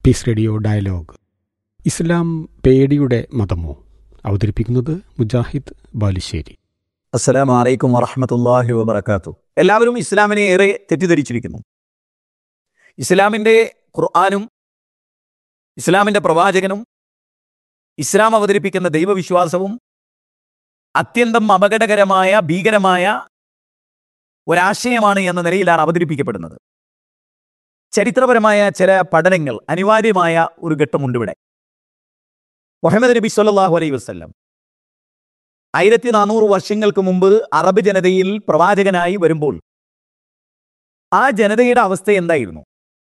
Piece radio dialogue Islam പേടിയുടെ മതമോ അവതരിപ്പിക്കുന്നത് മുജാഹിദ് ബാലുശ്ശേരി അസ്സലാമു അലൈക്കും വറഹമത്തല്ലാഹി വബർക്കാത്തു എല്ലാവരും ഇസ്ലാമിനെ ഏറെ തെറ്റിദ്ധരിച്ചിരിക്കുന്നു ഇസ്ലാമിൻ്റെ ഖുർആാനും ഇസ്ലാമിൻ്റെ പ്രവാചകനും ഇസ്ലാം അവതരിപ്പിക്കുന്ന ദൈവവിശ്വാസവും അത്യന്തം അപകടകരമായ ഭീകരമായ ഒരാശയമാണ് എന്ന നിലയിലാണ് അവതരിപ്പിക്കപ്പെടുന്നത് ചരിത്രപരമായ ചില പഠനങ്ങൾ അനിവാര്യമായ ഒരു ഘട്ടമുണ്ട് ഇവിടെ മുഹമ്മദ് നബി സല്ലല്ലാഹു അലൈഹി വസല്ലം ആയിരത്തി നാനൂറ് വർഷങ്ങൾക്ക് മുമ്പ് അറബ് ജനതയിൽ പ്രവാചകനായി വരുമ്പോൾ ആ ജനതയുടെ അവസ്ഥ എന്തായിരുന്നു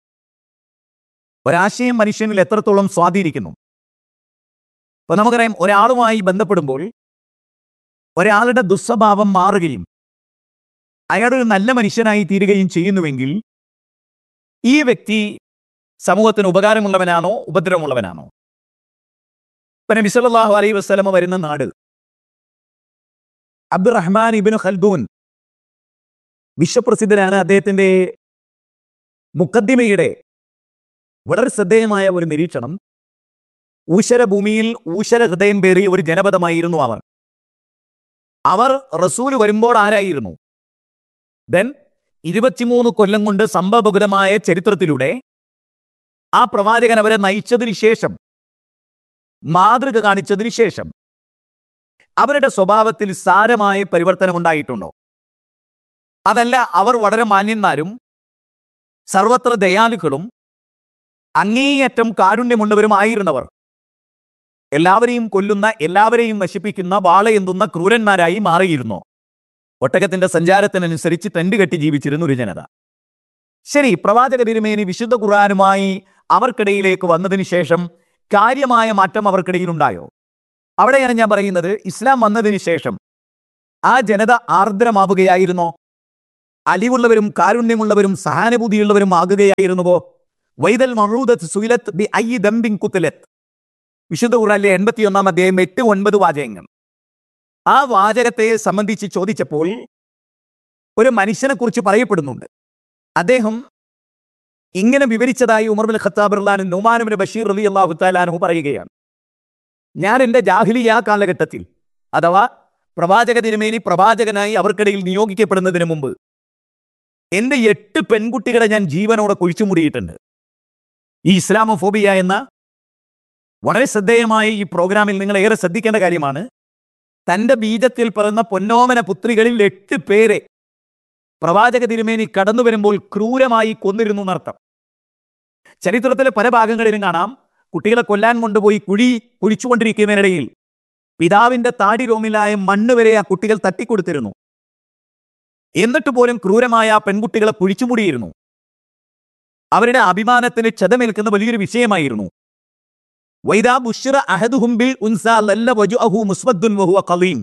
ഒരാശയം മനുഷ്യനിൽ എത്രത്തോളം സ്വാധീനിക്കുന്നു ഇപ്പൊ നമുക്കറിയാം ഒരാളുമായി ബന്ധപ്പെടുമ്പോൾ ഒരാളുടെ ദുസ്വഭാവം മാറുകയും അയാളൊരു നല്ല മനുഷ്യനായി തീരുകയും ചെയ്യുന്നുവെങ്കിൽ ഈ വ്യക്തി സമൂഹത്തിന് ഉപകാരമുള്ളവനാണോ ഉപദ്രവമുള്ളവനാണോ ഇപ്പൊ നബി സല്ലല്ലാഹു അലൈഹി വസല്ലമ വരുന്ന നാട് അബ്ദുറഹ്മാൻ ഇബിന് ഖൽദൂൻ വിശ്വപ്രസിദ്ധനാണ് അദ്ദേഹത്തിന്റെ മുക്കദ്ദിമയുടെ വളരെ ശ്രദ്ധേയമായ ഒരു നിരീക്ഷണം ഊശര ഭൂമിയിൽ ഊശര ഹൃദയം പേറിയ ഒരു ജനപദമായിരുന്നു അവർ അവർ റസൂൽ വരുമ്പോൾ ആരായിരുന്നു ദെൻ ഇരുപത്തിമൂന്ന് കൊല്ലം കൊണ്ട് സംഭവബഹുലമായ ചരിത്രത്തിലൂടെ ആ പ്രവാചകൻ അവരെ നയിച്ചതിന് ശേഷം മാതൃക കാണിച്ചതിന് ശേഷം അവരുടെ സ്വഭാവത്തിൽ സാരമായ പരിവർത്തനം ഉണ്ടായിട്ടുണ്ടോ അതല്ല അവർ വളരെ മാന്യന്മാരും സർവത്ര ദയാലുക്കളും അങ്ങേയറ്റം കാരുണ്യമുള്ളവരുമായിരുന്നവർ എല്ലാവരെയും കൊല്ലുന്ന എല്ലാവരെയും നശിപ്പിക്കുന്ന വാളയെന്തുന്ന ക്രൂരന്മാരായി മാറിയിരുന്നു ഒട്ടകത്തിന്റെ സഞ്ചാരത്തിനനുസരിച്ച് ടെന്റ് കെട്ടി ജീവിച്ചിരുന്ന ഒരു ജനത ശരി പ്രവാചക തിരുമേനി വിശുദ്ധ ഖുർആാനുമായി അവർക്കിടയിലേക്ക് വന്നതിന് ശേഷം കാര്യമായ മാറ്റം അവർക്കിടയിൽ ഉണ്ടായോ അവിടെയാണ് ഞാൻ പറയുന്നത് ഇസ്ലാം വന്നതിന് ശേഷം ആ ജനത ആർദ്രമാവുകയായിരുന്നോ അലിവുള്ളവരും കാരുണ്യമുള്ളവരും സഹാനുഭൂതിയുള്ളവരും ആകുകയായിരുന്നുവോ വൈദൽ മഴൂദത്ത് സുയിലത്ത് ബി ഐ ദംബിൻ കുത്തലത്ത് വിശുദ്ധ ഖുറാനിലെ എൺപത്തിയൊന്നാം അധ്യായം എട്ട് ഒൻപത് വാചകങ്ങൾ ആ വാചകത്തെ സംബന്ധിച്ച് ചോദിച്ചപ്പോൾ ഒരു മനുഷ്യനെ കുറിച്ച് പറയപ്പെടുന്നുണ്ട് അദ്ദേഹം ഇങ്ങനെ വിവരിച്ചതായി ഉമർ ബിൻ ഖത്താബ് റഹ്ലാനും നുമാനുബിൻ ബഷീർ റലി അള്ളാഹു താലാനു പറയുകയാണ് ഞാൻ എൻ്റെ ജാഹിലിയ കാലഘട്ടത്തിൽ അഥവാ പ്രവാചക തിരുമേനി പ്രവാചകനായി അവർക്കിടയിൽ നിയോഗിക്കപ്പെടുന്നതിന് മുമ്പ് എൻ്റെ എട്ട് പെൺകുട്ടികളെ ഞാൻ ജീവനോടെ കുഴിച്ചുമൂടിയിട്ടുണ്ട് ഈ ഇസ്ലാമോഫോബിയ എന്ന വളരെ ശ്രദ്ധേയമായ ഈ പ്രോഗ്രാമിൽ നിങ്ങൾ ഏറെ ശ്രദ്ധിക്കേണ്ട കാര്യമാണ് തൻ്റെ ബീജത്തിൽ പിറന്ന പൊന്നോമന പുത്രികളിൽ എട്ട് പേരെ പ്രവാചക തിരുമേനി കടന്നു വരുമ്പോൾ ക്രൂരമായി കൊന്നിരുന്നു എന്നർത്ഥം ചരിത്രത്തിലെ പല ഭാഗങ്ങളിലും കാണാം കുട്ടികളെ കൊല്ലാൻ കൊണ്ടുപോയി കുഴി കുഴിച്ചുകൊണ്ടിരിക്കുന്നതിനിടയിൽ പിതാവിന്റെ താടി രോമിലായ മണ്ണ് വരെ ആ കുട്ടികൾ തട്ടിക്കൊടുത്തിരുന്നു എന്നിട്ട് പോലും ക്രൂരമായ ആ പെൺകുട്ടികളെ കുഴിച്ചുമുടിയിരുന്നു അവരുടെ അഭിമാനത്തിന് ക്ഷതമേൽക്കുന്ന വലിയൊരു വിഷയമായിരുന്നു വൈദാ ബുഷിറ അഹദുഹും ബിൽ ഉൻസ ലല്ല വജുഅഹു മുസ്വദ്ദുൻ വഹുവ ഖലീം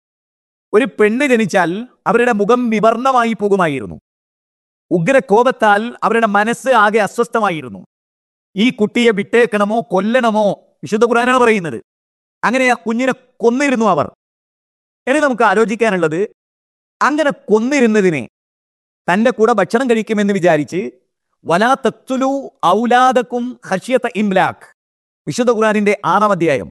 ഒരു പെണ്ണ് ജനിച്ചാൽ അവരുടെ മുഖം വിവർണമായി പോകുമായിരുന്നു ഉഗ്ര കോപത്താൽ അവരുടെ മനസ്സ് ആകെ അസ്വസ്ഥമായിരുന്നു ഈ കുട്ടിയെ വിട്ടേക്കണമോ കൊല്ലണമോ വിശുദ്ധ ഖുറാനാണ് പറയുന്നത് അങ്ങനെ ആ കുഞ്ഞിനെ കൊന്നിരുന്നു അവർ ഇനി നമുക്ക് ആലോചിക്കാനുള്ളത് അങ്ങനെ കൊന്നിരുന്നതിനെ തന്റെ കൂടെ ഭക്ഷണം കഴിക്കുമെന്ന് വിചാരിച്ച് വലാ തത്തുലു ഔലാദക്കും ഹഷ്യത്ത ഇംലാഖ് വിശുദ്ധ ഖുറാനിന്റെ ആറാം അധ്യായം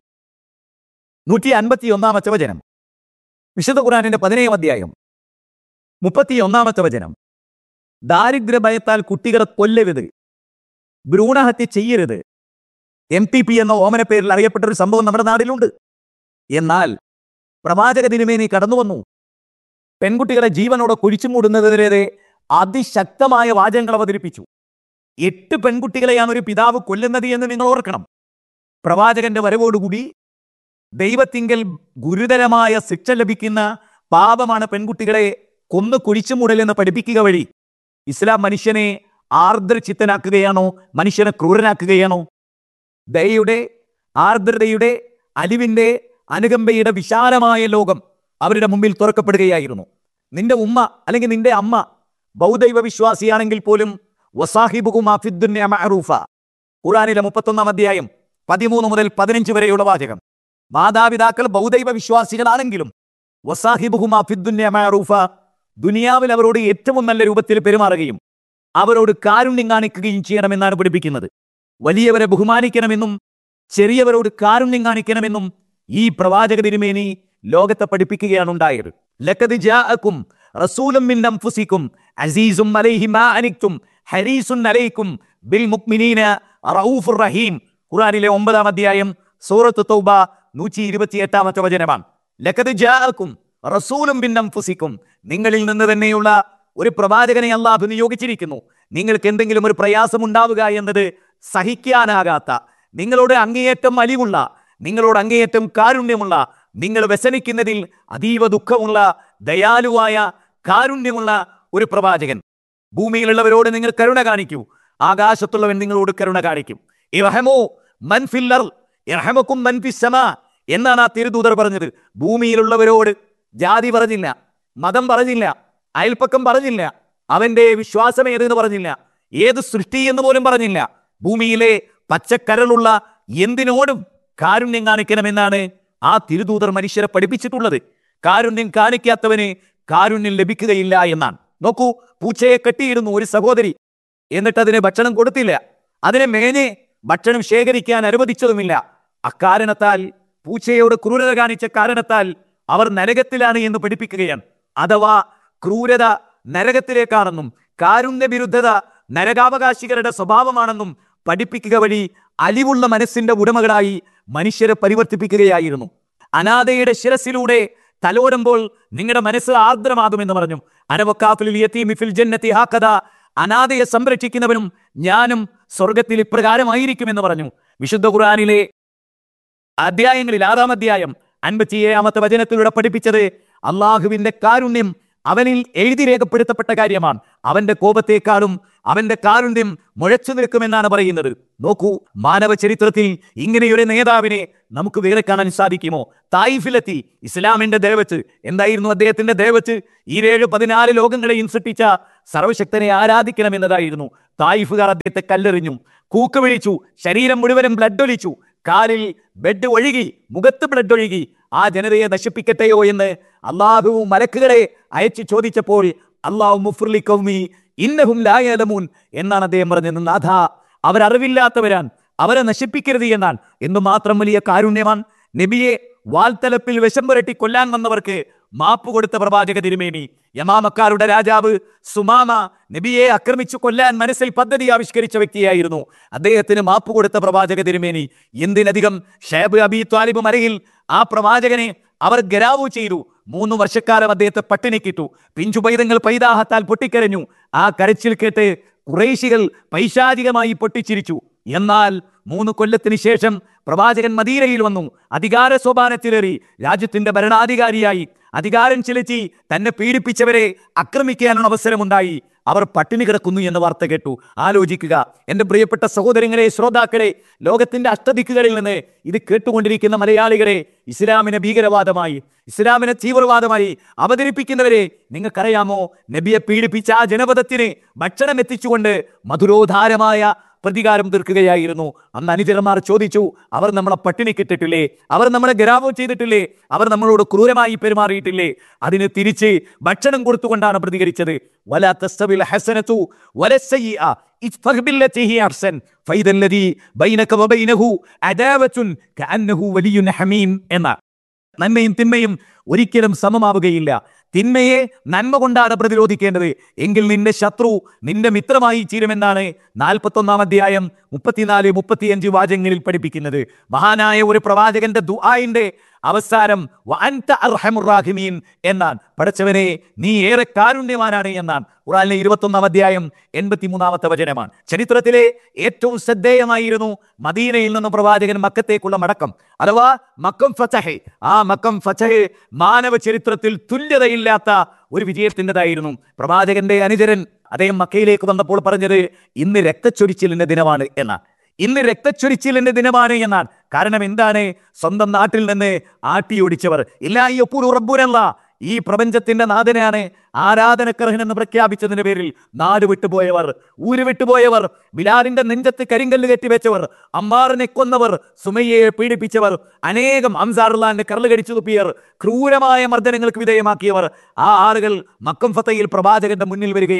നൂറ്റി അൻപത്തി ഒന്നാമത്തെ വചനം വിശുദ്ധ ഖുറാനിന്റെ പതിനേഴാം അധ്യായം മുപ്പത്തി ഒന്നാമത്തെ വചനം ദാരിദ്ര്യ ഭയത്താൽ കുട്ടികളെ കൊല്ലരുത് ഭ്രൂണഹത്യ ചെയ്യരുത് എം ടി പി എന്ന ഓമന പേരിൽ അറിയപ്പെട്ട ഒരു സംഭവം നമ്മുടെ നാട്ടിലുണ്ട് എന്നാൽ പ്രവാചക തിരുമേനി കടന്നു വന്നു പെൺകുട്ടികളെ ജീവനോടെ കുഴിച്ചുമൂടുന്നതിനെതിരെ അതിശക്തമായ വാചകങ്ങൾ അവതരിപ്പിച്ചു എട്ട് പെൺകുട്ടികളെയാണ് ഒരു പിതാവ് കൊല്ലുന്നത് എന്ന് നിങ്ങൾ ഓർക്കണം പ്രവാചകന്റെ വരവോടുകൂടി ദൈവത്തിങ്കൽ ഗുരുതരമായ ശിക്ഷ ലഭിക്കുന്ന പാപമാണ് പെൺകുട്ടികളെ കൊന്നു കുഴിച്ചുമൂടൽ എന്ന് പഠിപ്പിക്കുക വഴി ഇസ്ലാം മനുഷ്യനെ ആർദ്രചിത്തനാക്കുകയാണോ മനുഷ്യനെ ക്രൂരനാക്കുകയാണോ ദയയുടെ ആർദ്രതയുടെ അലിവിന്റെ അനുകമ്പയുടെ വിശാലമായ ലോകം അവരുടെ മുമ്പിൽ തുറക്കപ്പെടുകയായിരുന്നു നിന്റെ ഉമ്മ അല്ലെങ്കിൽ നിന്റെ അമ്മ ബൗദ്ധൈവ വിശ്വാസിയാണെങ്കിൽ പോലും വസാഹിബുഹുമാഫിദ്ദുന്യമഅറൂഫ ഖുറാനിലെ മുപ്പത്തൊന്നാം അധ്യായം പതിമൂന്ന് മുതൽ പതിനഞ്ച് വരെയുള്ള വാചകം മാതാപിതാക്കൾ ബൗദ്ധൈവ വിശ്വാസികളാണെങ്കിലും വസാഹിബുഹുമാഫിദ്ദുന്യമഅറൂഫ ദുനിയാവിൽ അവരോട് ഏറ്റവും നല്ല രൂപത്തിൽ പെരുമാറുകയും അവരോട് കാരുണ്യം കാണിക്കുകയും ചെയ്യണമെന്നാണ് പഠിപ്പിക്കുന്നത് വലിയവരെ ബഹുമാനിക്കണമെന്നും ചെറിയവരോട് കാരുണ്യം കാണിക്കണമെന്നും ഈ പ്രവാചക തിരുമേനി ലോകത്തെ പഠിപ്പിക്കുകയാണ് ഉണ്ടായത് ലക്കത് ജാഅക്കും റസൂലും മിൻ അൻഫുസിക്കും അസീസും അലൈഹി മാ അനിക്തും ഹരീസുൻ അലൈക്കും ബിൽ മുഅ്മിനീന റഊഫുർ റഹീം ഖുർആനിലെ ഒമ്പതാം അധ്യായം സൂറത്ത് തൗബ നൂറ്റി ഇരുപത്തി എട്ടാമത്തെ വചനമാണ് ലക്കത് ജാഅക്കും റസൂലും മിൻ അൻഫുസിക്കും നിങ്ങളിൽ നിന്ന് തന്നെയുള്ള ഒരു പ്രവാചകനെ അള്ളാഹു നിയോഗിച്ചിരിക്കുന്നു നിങ്ങൾക്ക് എന്തെങ്കിലും ഒരു പ്രയാസം ഉണ്ടാവുക എന്നത് സഹിക്കാനാകാത്ത നിങ്ങളോട് അങ്ങേയറ്റം അലിവുള്ള നിങ്ങളോട് അങ്ങേയറ്റം കാരുണ്യമുള്ള നിങ്ങൾ വ്യസനിക്കുന്നതിൽ അതീവ ദുഃഖമുള്ള ദയാലുവായ കാരുണ്യമുള്ള ഒരു പ്രവാചകൻ ഭൂമിയിലുള്ളവരോട് നിങ്ങൾ കരുണ കാണിക്കൂ ആകാശത്തുള്ളവൻ നിങ്ങളോട് കരുണ കാണിക്കും ഇറഹമോ മൻഫില്ലർ ഇറഹമക്കും മൻഫിസമ എന്നാണ് ആ തിരുദൂതർ പറഞ്ഞത് ഭൂമിയിലുള്ളവരോട് ജാതി പറഞ്ഞില്ല മതം പറഞ്ഞില്ല അയൽപ്പക്കം പറഞ്ഞില്ല അവന്റെ വിശ്വാസം ഏതെന്ന് പറഞ്ഞില്ല ഏത് സൃഷ്ടി എന്ന് പോലും പറഞ്ഞില്ല ഭൂമിയിലെ പച്ചക്കരളുള്ള എന്തിനോടും കാരുണ്യം കാണിക്കണമെന്നാണ് ആ തിരുദൂതർ മനുഷ്യരെ പഠിപ്പിച്ചിട്ടുള്ളത് കാരുണ്യം കാണിക്കാത്തവന് കാരുണ്യം ലഭിക്കുകയില്ല എന്നാണ് നോക്കൂ പൂച്ചയെ കെട്ടിയിരുന്നു ഒരു സഹോദരി എന്നിട്ട് അതിന് ഭക്ഷണം കൊടുത്തില്ല അതിനെ മേനെ ഭക്ഷണം ശേഖരിക്കാൻ അനുവദിച്ചതുമില്ല അക്കാരണത്താൽ പൂച്ചയോട് ക്രൂരത കാണിച്ച കാരണത്താൽ അവർ നരകത്തിലാണ് എന്ന് പഠിപ്പിക്കുകയാണ് അഥവാ ക്രൂരത നരകത്തിലേക്കാണെന്നും കാരുണ്യ വിരുദ്ധത നരകാവകാശികളുടെ സ്വഭാവമാണെന്നും പഠിപ്പിക്കുക വഴി അലിവുള്ള മനസ്സിന്റെ ഉടമകളായി മനുഷ്യരെ പരിവർത്തിപ്പിക്കുകയായിരുന്നു അനാഥയുടെ ശിരസിലൂടെ തലോടുമ്പോൾ നിങ്ങളുടെ മനസ്സ് ആർദ്രമാകുമെന്ന് പറഞ്ഞു അനവക്കാഫിൽ യതീമി ഫിൽ ജന്നത്തി ഹാക്കഥ അനാഥയെ സംരക്ഷിക്കുന്നവനും ഞാനും സ്വർഗത്തിൽ ഇപ്രകാരമായിരിക്കുമെന്ന് പറഞ്ഞു വിശുദ്ധ ഖുർആനിലെ അധ്യായങ്ങളിൽ ആറാം അധ്യായം അൻപത്തിയേഴാമത്തെ വചനത്തിലൂടെ പഠിപ്പിച്ചത് അള്ളാഹുവിന്റെ കാരുണ്യം അവനിൽ എഴുതി രേഖപ്പെടുത്തപ്പെട്ട കാര്യമാണ് അവന്റെ കോപത്തെക്കാളും അവന്റെ കാരുണ്യം മുഴച്ചു നിൽക്കുമെന്നാണ് പറയുന്നത് നോക്കൂ മാനവ ചരിത്രത്തിൽ ഇങ്ങനെയൊരു നേതാവിനെ നമുക്ക് വേറെ കാണാൻ സാധിക്കുമോ തായിഫിലെത്തി ഇസ്ലാമിന്റെ ദേവത്ത് എന്തായിരുന്നു അദ്ദേഹത്തിന്റെ ദേവത്ത് ഈ ഏഴ് പതിനാല് ലോകങ്ങളെയും സൃഷ്ടിച്ച സർവശക്തനെ ആരാധിക്കണമെന്നതായിരുന്നു തായിഫുകാർ അദ്ദേഹത്തെ കല്ലെറിഞ്ഞു കൂക്ക് വിളിച്ചു ശരീരം മുഴുവനും ബ്ലഡ് ഒലിച്ചു കാലിൽ ബെഡ് ഒഴുകി മുഖത്ത് ബ്ലഡ് ഒഴുകി ആ ജനതയെ നശിപ്പിക്കട്ടെയോ എന്ന് അള്ളാഹു മലക്കുകളെ അയച്ചു ചോദിച്ചപ്പോൾ അള്ളാഹു മുഫ്രലി കൗമി ഇന്നഹും ലായലമൂൻ എന്നാണ് അദ്ദേഹം പറഞ്ഞത് നാഥ അവരറിവില്ലാത്തവരാൻ അവരെ നശിപ്പിക്കരുത് എന്നാണ് എന്ന് മാത്രം വലിയ കാരുണ്യമാണ് നബിയെ വാൽത്തലപ്പിൽ വിഷം പുരട്ടി കൊല്ലാൻ വന്നവർക്ക് മാപ്പ് കൊടുത്ത പ്രവാചക തിരുമേനി യമാമക്കാരുടെ രാജാവ് സുമാമ നബിയെ ആക്രമിച്ചു കൊല്ലാൻ മനസ്സിൽ പദ്ധതി ആവിഷ്കരിച്ച വ്യക്തിയായിരുന്നു അദ്ദേഹത്തിന് മാപ്പ് കൊടുത്ത പ്രവാചക തിരുമേനി എന്തിനധികം ഷേബ് അബി ത്വാലിബ് മരയിൽ ആ പ്രവാചകനെ അവർ ഗരാവു ചെയ്തു മൂന്ന് വർഷക്കാലം അദ്ദേഹത്തെ പട്ടിണിക്കിട്ടു പിഞ്ചുപൈതങ്ങൾ പൈതാഹത്താൽ പൊട്ടിക്കരഞ്ഞു ആ കരച്ചിൽ കേട്ട് കുറേശികൾ പൈശാചികമായി പൊട്ടിച്ചിരിച്ചു എന്നാൽ മൂന്ന് കൊല്ലത്തിന് ശേഷം പ്രവാചകൻ മദീനയിൽ വന്നു അധികാര സോപാനത്തിലേറി രാജ്യത്തിന്റെ ഭരണാധികാരിയായി അധികാരം ചെലുത്തി തന്നെ പീഡിപ്പിച്ചവരെ ആക്രമിക്കാനുള്ള അവസരമുണ്ടായി അവർ പട്ടിണി കിടക്കുന്നു എന്ന വാർത്ത കേട്ടു ആലോചിക്കുക എന്റെ പ്രിയപ്പെട്ട സഹോദരങ്ങളെ ശ്രോതാക്കളെ ലോകത്തിന്റെ അഷ്ടദിക്കുകളിൽ നിന്ന് ഇത് കേട്ടുകൊണ്ടിരിക്കുന്ന മലയാളികളെ ഇസ്ലാമിനെ ഭീകരവാദമായി ഇസ്ലാമിനെ തീവ്രവാദമായി അവതരിപ്പിക്കുന്നവരെ നിങ്ങൾക്കറിയാമോ നബിയെ പീഡിപ്പിച്ച ആ ജനപദത്തിന് ഭക്ഷണം എത്തിച്ചുകൊണ്ട് മധുരോധാരമായ പ്രതികാരം തീർക്കുകയായിരുന്നു അന്ന് അനുചരന്മാർ ചോദിച്ചു അവർ നമ്മളെ പട്ടിണിക്കിട്ടിട്ടില്ലേ അവർ നമ്മളെ ഗരാമം ചെയ്തിട്ടില്ലേ അവർ നമ്മളോട് ക്രൂരമായി പെരുമാറിയിട്ടില്ലേ അതിന് തിരിച്ച് ഭക്ഷണം കൊടുത്തുകൊണ്ടാണ് പ്രതികരിച്ചത് വല തസ്തവിൽ ഹസനതു വലസ്സയ്യിഅ ഇദ്ഫർ ബില്ലതി ഹി അഹ്സൻ ഫൈദല്ലദി ബൈനക വബൈനഹു അദാവത്തുൻ കഅന്നഹു വലിയുൻ ഹമീം എന്ന നന്മയും തിന്മയും ഒരിക്കലും സമമാവുകയില്ല തിന്മയെ നന്മ കൊണ്ടാണ് പ്രതിരോധിക്കേണ്ടത് എങ്കിൽ നിന്റെ ശത്രു നിന്റെ മിത്രമായി തീരുമെന്നാണ് നാൽപ്പത്തൊന്നാം അധ്യായം മുപ്പത്തിനാല് മുപ്പത്തിയഞ്ച് വാചകങ്ങളിൽ പഠിപ്പിക്കുന്നത് മഹാനായ ഒരു പ്രവാചകന്റെ ദുആന്റെ അവസാനം വഅൻത അർഹമുർ റാഹിമീൻ എന്നാണ് പടച്ചവനെ നീ ഏറെ കാരുണ്യവാനാണ് എന്നാണ് ഖുറാനിലെ ഇരുപത്തൊന്നാം അധ്യായം എൺപത്തിമൂന്നാമത്തെ വചനമാണ് ചരിത്രത്തിലെ ഏറ്റവും ശ്രദ്ധേയമായിരുന്നു മദീനയിൽ നിന്ന് പ്രവാചകൻ മക്കത്തേക്കുള്ള മടക്കം അഥവാ മക്കം ഫതഹ് ആ മക്കം ഫതഹ് മാനവ ചരിത്രത്തിൽ തുല്യതയില്ലാത്ത ഒരു വിജയത്തിൻ്റെതായിരുന്നു പ്രവാചകന്റെ അനുചരൻ അദ്ദേഹം മക്കയിലേക്ക് വന്നപ്പോൾ പറഞ്ഞത് ഇന്ന് രക്തച്ചൊരിച്ചിലിന്റെ ദിനമാണ് എന്നാണ് ഇന്ന് രക്തച്ചൊരിച്ചിലിന്റെ ദിനമാണ് എന്നാണ് കാരണം എന്താണ് സ്വന്തം നാട്ടിൽ നിന്ന് ആട്ടിയോടിച്ചവർ ഇല്ല ഈ ഒപ്പൂർ റബ്ബുരല്ല ഈ പ്രപഞ്ചത്തിന്റെ നാഥനാണ് ആരാധനക്കർഹൻ എന്ന് പ്രഖ്യാപിച്ചതിന്റെ പേരിൽ നാട് വിട്ടുപോയവർ ഊര് വിട്ടുപോയവർ ബിലാലിന്റെ നെഞ്ചത്ത് കരിങ്കല്ല് കെട്ടിവെച്ചവർ അമ്മാറിനെ കൊന്നവർ സുമയ്യയെ പീഡിപ്പിച്ചവർ അനേകം അംസാറുല്ലാന്റെ കരള് കടിച്ചു തുപ്പിയവർ ക്രൂരമായ മർദ്ദനങ്ങൾക്ക് വിധേയമാക്കിയവർ ആ ആളുകൾ മക്കം ഫത്തയിൽ പ്രവാചകന്റെ മുന്നിൽ വരികയാണ്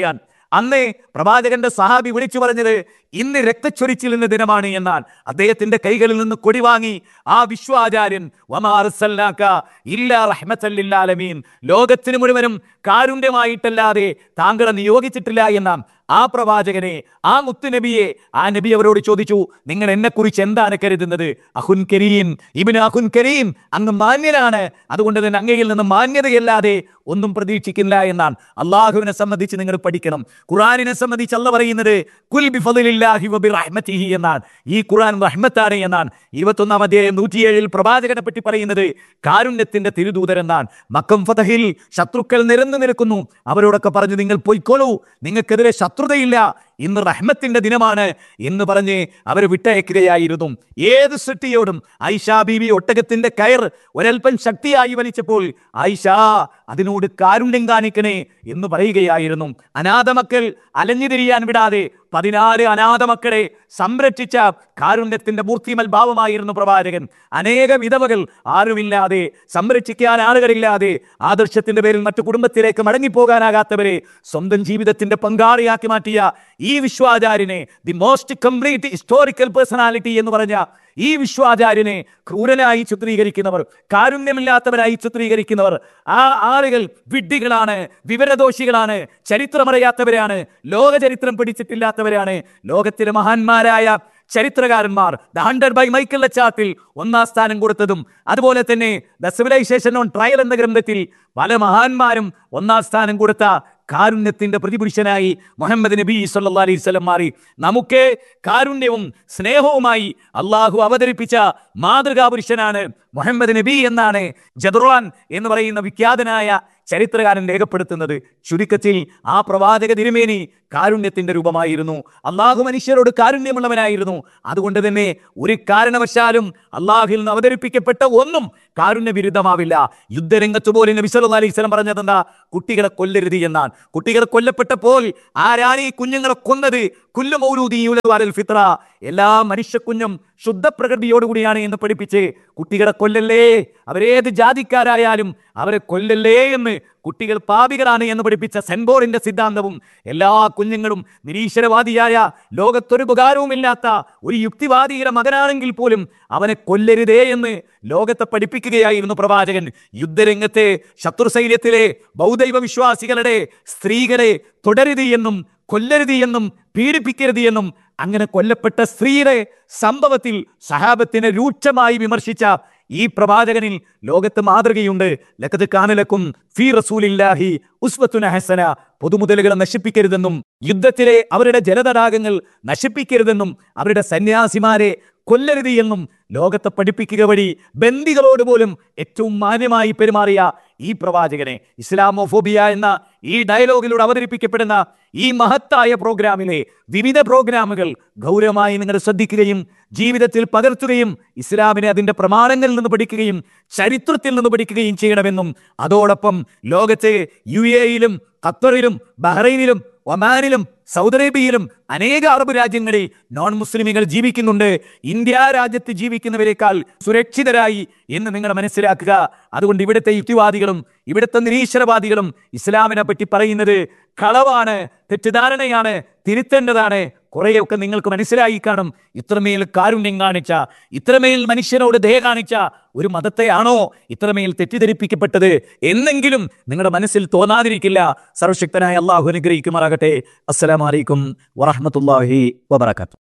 അന്നേ പ്രവാചകന്റെ സഹാബി വിളിച്ചു പറഞ്ഞത് ഇന്ന് രക്തച്ചൊരിച്ചിലിന്റെ ദിനമാണ് എന്നാൽ അദ്ദേഹത്തിന്റെ കൈകളിൽ നിന്ന് കൊടി വാങ്ങി ആ വിശ്വാചാര്യൻ വമാ അർസൽനാക ഇല്ലാ റഹ്മത്തൽ ലില്ലാലമീൻ ലോകത്തിന് മുഴുവനും കാരുണ്യമായിട്ടല്ലാതെ താങ്കളെ നിയോഗിച്ചിട്ടില്ല എന്ന ആ പ്രവാചകനെ ആ മുത്തുനബിയെ ആ നബി അവരോട് ചോദിച്ചു നിങ്ങൾ എന്നെ കുറിച്ച് എന്താണ് കരുതുന്നത് അഹുൻ കരീം ഇബിന് അഹുൻ കരീം അങ്ങ് മാന്യനാണ് അതുകൊണ്ട് തന്നെ അങ്ങയിൽ നിന്ന് മാന്യതയല്ലാതെ ഒന്നും പ്രതീക്ഷിക്കില്ല എന്നാണ് അള്ളാഹുവിനെ സംബന്ധിച്ച് നിങ്ങൾ പഠിക്കണം ഖുറാനിനെ സംബന്ധിച്ച് അല്ല പറയുന്നത് കുൽ ബിഫളില്ലാഹി വബി റഹ്മത്തിഹി എന്നാണ് ഈ ഖുറാൻ റഹ്മത്താണ് എന്നാണ് ഇരുപത്തൊന്നാം അധ്യായം നൂറ്റിയേഴിൽ പ്രവാചകനെ പറ്റി പറയുന്നത് കാരുണ്യത്തിന്റെ തിരുദൂതരെന്നാണ് മക്കം ഫതഹിൽ ശത്രുക്കൾ നിരന്നു നിൽക്കുന്നു അവരോടൊക്കെ പറഞ്ഞു നിങ്ങൾ പൊയ്ക്കോളൂ നിങ്ങൾക്കെതിരെ ശത്രുതയില്ല ഇന്ന് റഹ്മത്തിന്റെ ദിനമാണ് എന്ന് പറഞ്ഞ് അവർ വിട്ടയക്കുകയായിരുന്നു ഏത് സൃഷ്ടിയോടും ഐഷ ബീവി ഒട്ടകത്തിന്റെ കയർ ഒരൽപ്പം ശക്തിയായി വലിച്ചപ്പോൾ ഐഷ അതിനോട് കാരുണ്യം കാണിക്കണേ എന്ന് പറയുകയായിരുന്നു അനാഥ മക്കൾ അലഞ്ഞു തിരിയാൻ വിടാതെ പതിനാല് അനാഥ മക്കളെ സംരക്ഷിച്ച കാരുണ്യത്തിന്റെ മൂർത്തിമൽ ഭാവമായിരുന്നു പ്രവാചകൻ അനേക വിധവകൾ ആരുമില്ലാതെ സംരക്ഷിക്കാൻ ആളുകളില്ലാതെ ആദർശത്തിന്റെ പേരിൽ മറ്റു കുടുംബത്തിലേക്ക് മടങ്ങിപ്പോകാനാകാത്തവരെ സ്വന്തം ജീവിതത്തിന്റെ പങ്കാളിയാക്കി മാറ്റിയ ഈ വിശ്വാചാര്യനെ the most complete historical personality എന്ന് പറഞ്ഞ ഈ വിശ്വാചാര്യനെ ക്രൂരനായി ചിത്രീകരിക്കുന്നവർ കാരുണ്യമില്ലാത്തവരായി ചിത്രീകരിക്കുന്നവർ ആ ആളുകൾ വിഡ്ഢികളാണ് വിവരദോഷികളാണ് ചരിത്രമറിയാത്തവരാണ് ലോക ചരിത്രം പിടിച്ചിട്ടില്ലാത്തവരാണ് ലോകത്തിലെ മഹാന്മാരായ ചരിത്രകാരന്മാർ ദ ഹൺഡ്രഡ് ബൈ മൈക്കിൾ ലച്ചാത്തിൽ ഒന്നാം സ്ഥാനം കൊടുത്തതും അതുപോലെ തന്നെ ദ സിവിലൈസേഷൻ ഓൺ ട്രയൽ എന്ന ഗ്രന്ഥത്തിൽ പല മഹാന്മാരും ഒന്നാം സ്ഥാനം കൊടുത്ത കാരുണ്യത്തിന്റെ പ്രതിപുരുഷനായി മുഹമ്മദ് നബി സല്ലാ അലൈഹി സ്വലം മാറി നമുക്ക് കാരുണ്യവും സ്നേഹവുമായി അള്ളാഹു അവതരിപ്പിച്ച മാതൃകാ പുരുഷനാണ് മുഹമ്മദ് നബി എന്നാണ് ജദുറാൻ എന്ന് പറയുന്ന വിഖ്യാതനായ ചരിത്രകാരൻ രേഖപ്പെടുത്തുന്നത് ചുരുക്കത്തിൽ ആ പ്രവാചക തിരുമേനി കാരുണ്യത്തിന്റെ രൂപമായിരുന്നു അള്ളാഹു മനുഷ്യരോട് കാരുണ്യമുള്ളവനായിരുന്നു അതുകൊണ്ട് തന്നെ ഒരു കാരണവശാലും അള്ളാഹുവിൽ നിന്ന് അവതരിപ്പിക്കപ്പെട്ട ഒന്നും കാരുണ്യ വിരുദ്ധമാവില്ല യുദ്ധരംഗത്ത് പോലും നബി സല്ലല്ലാഹു അലൈഹി വസല്ലം പറഞ്ഞതെന്താ കുട്ടികളെ കൊല്ലരുത് എന്നാണ് കുട്ടികൾ കൊല്ലപ്പെട്ടപ്പോൾ ആരാണ് ഈ കുഞ്ഞുങ്ങളെ കൊന്നത് കുല്ലു മൗലൂദി യൂലദു അലൽ ഫിത്ര എല്ലാ മനുഷ്യ കുഞ്ഞും ശുദ്ധ പ്രകൃതിയോടുകൂടിയാണ് എന്ന് പഠിപ്പിച്ച് കുട്ടികളെ കൊല്ലല്ലേ അവരേത് ജാതിക്കാരായാലും അവരെ കൊല്ലല്ലേ എന്ന് കുട്ടികൾ പാപികളാണ് എന്ന് പഠിപ്പിച്ച സെൻബോറിന്റെ സിദ്ധാന്തവും എല്ലാ കുഞ്ഞുങ്ങളും നിരീശ്വരവാദിയായ ലോകത്തൊരു ഉപകാരവുമില്ലാത്ത ഒരു യുക്തിവാദിയുടെ മകനാണെങ്കിൽ പോലും അവനെ കൊല്ലരുതേ എന്ന് ലോകത്തെ പഠിപ്പിക്കുകയായിരുന്നു പ്രവാചകൻ യുദ്ധരംഗത്തെ ശത്രു സൈന്യത്തിലെ ബൗദ്ധൈവ വിശ്വാസികളുടെ സ്ത്രീകളെ തുടരുത് എന്നും കൊല്ലരുത് എന്നും പീഡിപ്പിക്കരുത് എന്നും അങ്ങനെ കൊല്ലപ്പെട്ട സ്ത്രീയുടെ സംഭവത്തിൽ സഹാബത്തിനെ രൂക്ഷമായി വിമർശിച്ച ഈ പ്രവാചകനിൽ ലോകത്ത് മാതൃകയുണ്ട് ലക്കത് കാനലക്കും ഫീ റസൂലില്ലാഹി ഉസ്വത്തുന ഹസന പൊതുമുതലുകളെ നശിപ്പിക്കരുതെന്നും യുദ്ധത്തിലെ അവരുടെ ജലതടാകങ്ങൾ നശിപ്പിക്കരുതെന്നും അവരുടെ സന്യാസിമാരെ കൊല്ലരുത് എന്നും ലോകത്തെ പഠിപ്പിക്കുക വഴി ബന്ദികളോട് പോലും ഏറ്റവും മാന്യമായി പെരുമാറിയ ഈ പ്രവാചകനെ ഇസ്ലാമോഫോബിയ എന്ന ഈ ഡയലോഗിലൂടെ അവതരിപ്പിക്കപ്പെടുന്ന ഈ മഹത്തായ പ്രോഗ്രാമിലെ വിവിധ പ്രോഗ്രാമുകൾ ഗൗരവമായി നിങ്ങൾ ശ്രദ്ധിക്കുകയും ജീവിതത്തിൽ പകർത്തുകയും ഇസ്ലാമിനെ അതിന്റെ പ്രമാണങ്ങളിൽ നിന്ന് പഠിക്കുകയും ചരിത്രത്തിൽ നിന്ന് പഠിക്കുകയും ചെയ്യണമെന്നും അതോടൊപ്പം ലോകത്തെ യു എയിലും ഖത്തറിലും ബഹ്റൈനിലും ഒമാനിലും സൗദി അറേബ്യയിലും അനേക അറബ് രാജ്യങ്ങളിൽ നോൺ മുസ്ലിമുകൾ ജീവിക്കുന്നുണ്ട് ഇന്ത്യ രാജ്യത്ത് ജീവിക്കുന്നവരെക്കാൾ സുരക്ഷിതരായി എന്ന് നിങ്ങൾ മനസ്സിലാക്കുക അതുകൊണ്ട് ഇവിടുത്തെ യുക്തിവാദികളും ഇവിടുത്തെ നിരീശ്വരവാദികളും ഇസ്ലാമിനെ പറ്റി പറയുന്നത് കളവാണ് തെറ്റിദ്ധാരണയാണ് തിരുത്തേണ്ടതാണ് കുറേയൊക്കെ നിങ്ങൾക്ക് മനസ്സിലായി കാണും ഇത്രമേൽ കാരുണ്യം കാണിച്ച ഇത്രമേൽ മനുഷ്യനോട് ദയ കാണിച്ച ഒരു മതത്തെയാണോ ഇത്രമേൽ തെറ്റിദ്ധരിപ്പിക്കപ്പെട്ടത് എന്നെങ്കിലും നിങ്ങളുടെ മനസ്സിൽ തോന്നാതിരിക്കില്ല സർവശക്തനായ അള്ളാഹു അനുഗ്രഹിക്കുമാറാകട്ടെ അസ്സലാമലൈക്കും വറഹമത്തല്ലാഹി വബർക്കാത്തു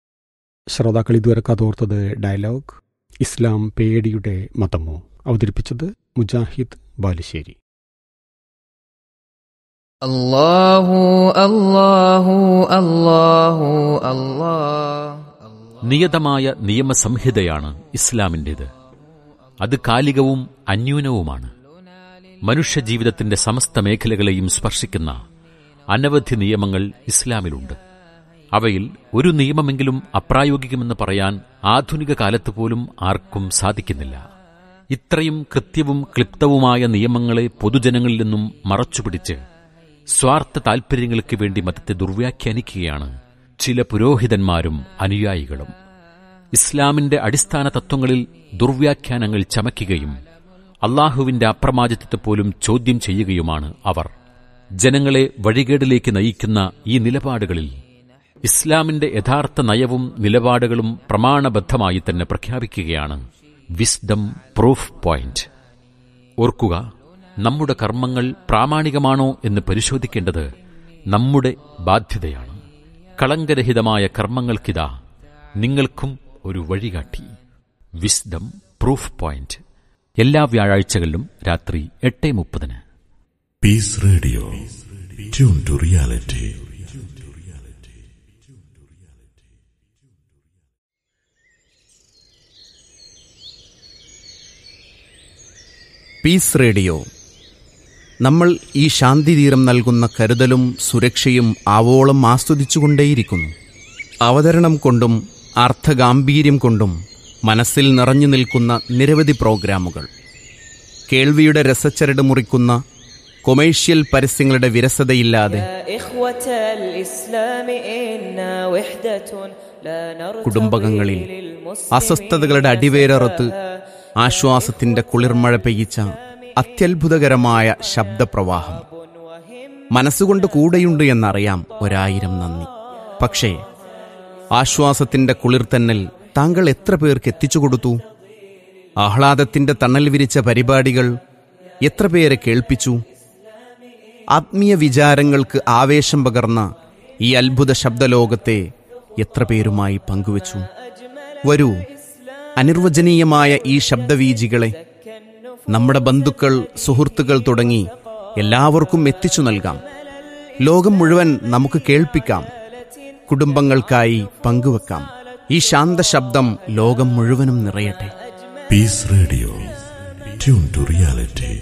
ശ്രോതാക്കൾ ഇതുവരെ കഥോർത്തത് ഡയലോഗ് ഇസ്ലാം പേടിയുടെ മതമോ അവതരിപ്പിച്ചത് മുജാഹിദ് ബാലുശ്ശേരി الله الله الله الله നിയതമായ നിയമസംഹിതയാണ് ഇസ്ലാമിൻ്റേത് അത് കാലികവും അന്യൂനവുമാണ് മനുഷ്യജീവിതത്തിന്റെ സമസ്ത മേഖലകളെയും സ്പർശിക്കുന്ന അനവധി നിയമങ്ങൾ ഇസ്ലാമിലുണ്ട് അവയിൽ ഒരു നിയമമെങ്കിലും അപ്രായോഗികമെന്ന് പറയാൻ ആധുനിക കാലത്ത് പോലും ആർക്കും സാധിക്കുന്നില്ല ഇത്രയും കൃത്യവും ക്ലിപ്തവുമായ നിയമങ്ങളെ പൊതുജനങ്ങളിൽ നിന്നും മറച്ചുപിടിച്ച് സ്വാർത്ഥ താൽപര്യങ്ങൾക്ക് വേണ്ടി മതത്തെ ദുർവ്യാഖ്യാനിക്കുകയാണ് ചില പുരോഹിതന്മാരും അനുയായികളും ഇസ്ലാമിന്റെ അടിസ്ഥാന തത്വങ്ങളിൽ ദുർവ്യാഖ്യാനങ്ങൾ ചമയ്ക്കുകയും അള്ളാഹുവിന്റെ അപ്രമാദിത്വത്തെ പോലും ചോദ്യം ചെയ്യുകയുമാണ് അവർ ജനങ്ങളെ വഴികേടിലേക്ക് നയിക്കുന്ന ഈ നിലപാടുകളിൽ ഇസ്ലാമിന്റെ യഥാർത്ഥ നയവും നിലപാടുകളും പ്രമാണബദ്ധമായി തന്നെ പ്രഖ്യാപിക്കുകയാണ് വിസ്ഡം പ്രൂഫ് പോയിന്റ് ഓർക്കുക നമ്മുടെ കർമ്മങ്ങൾ പ്രാമാണികമാണോ എന്ന് പരിശോധിക്കേണ്ടത് നമ്മുടെ ബാധ്യതയാണ് കളങ്കരഹിതമായ കർമ്മങ്ങൾക്കിതാ നിങ്ങൾക്കും ഒരു വഴികാട്ടി വിസ്ഡം പ്രൂഫ് പോയിന്റ് എല്ലാ വ്യാഴാഴ്ചകളിലും രാത്രി എട്ട് മുപ്പതിന് Peace Radio. Tune to reality. Peace radio നമ്മൾ ഈ ശാന്തിതീരം നൽകുന്ന കരുതലും സുരക്ഷയും ആവോളം ആസ്വദിച്ചുകൊണ്ടേയിരിക്കുന്നു അവതരണം കൊണ്ടും അർത്ഥഗാംഭീര്യം കൊണ്ടും മനസ്സിൽ നിറഞ്ഞു നിൽക്കുന്ന നിരവധി പ്രോഗ്രാമുകൾ കേൾവിയുടെ രസച്ചരട് മുറിക്കുന്ന കൊമേഴ്ഷ്യൽ പരസ്യങ്ങളുടെ വിരസതയില്ലാതെ يا إخوة الإسلام إنا وحدة لا نرتضي കുടുംബകങ്ങളിൽ للمسلمين അസ്വസ്ഥതകളുടെ അടിവേരറുത്ത് ആശ്വാസത്തിന്റെ കുളിർമഴ പെയ്യിച്ച അത്യത്ഭുതകരമായ ശബ്ദപ്രവാഹം മനസ്സുകൊണ്ട് കൂടെയുണ്ട് എന്നറിയാം ഒരായിരം നന്ദി പക്ഷേ ആശ്വാസത്തിന്റെ കുളിർത്തന്നൽ താങ്കൾ എത്ര പേർക്ക് എത്തിച്ചു കൊടുത്തു ആഹ്ലാദത്തിന്റെ തണൽ വിരിച്ച പരിപാടികൾ എത്ര പേരെ കേൾപ്പിച്ചു ആത്മീയ വിചാരങ്ങൾക്ക് ആവേശം പകർന്ന ഈ അത്ഭുത ശബ്ദലോകത്തെ എത്ര പേരുമായി പങ്കുവച്ചു വരൂ അനിർവചനീയമായ ഈ ശബ്ദവീജികളെ നമ്മുടെ ബന്ധുക്കൾ സുഹൃത്തുക്കൾ തുടങ്ങി എല്ലാവർക്കും എത്തിച്ചു നൽകാം ലോകം മുഴുവൻ നമുക്ക് കേൾപ്പിക്കാം കുടുംബങ്ങൾക്കായി പങ്കുവെക്കാം ഈ ശാന്ത ശബ്ദം ലോകം മുഴുവനും നിറയട്ടെ Peace Radio. Tune to reality.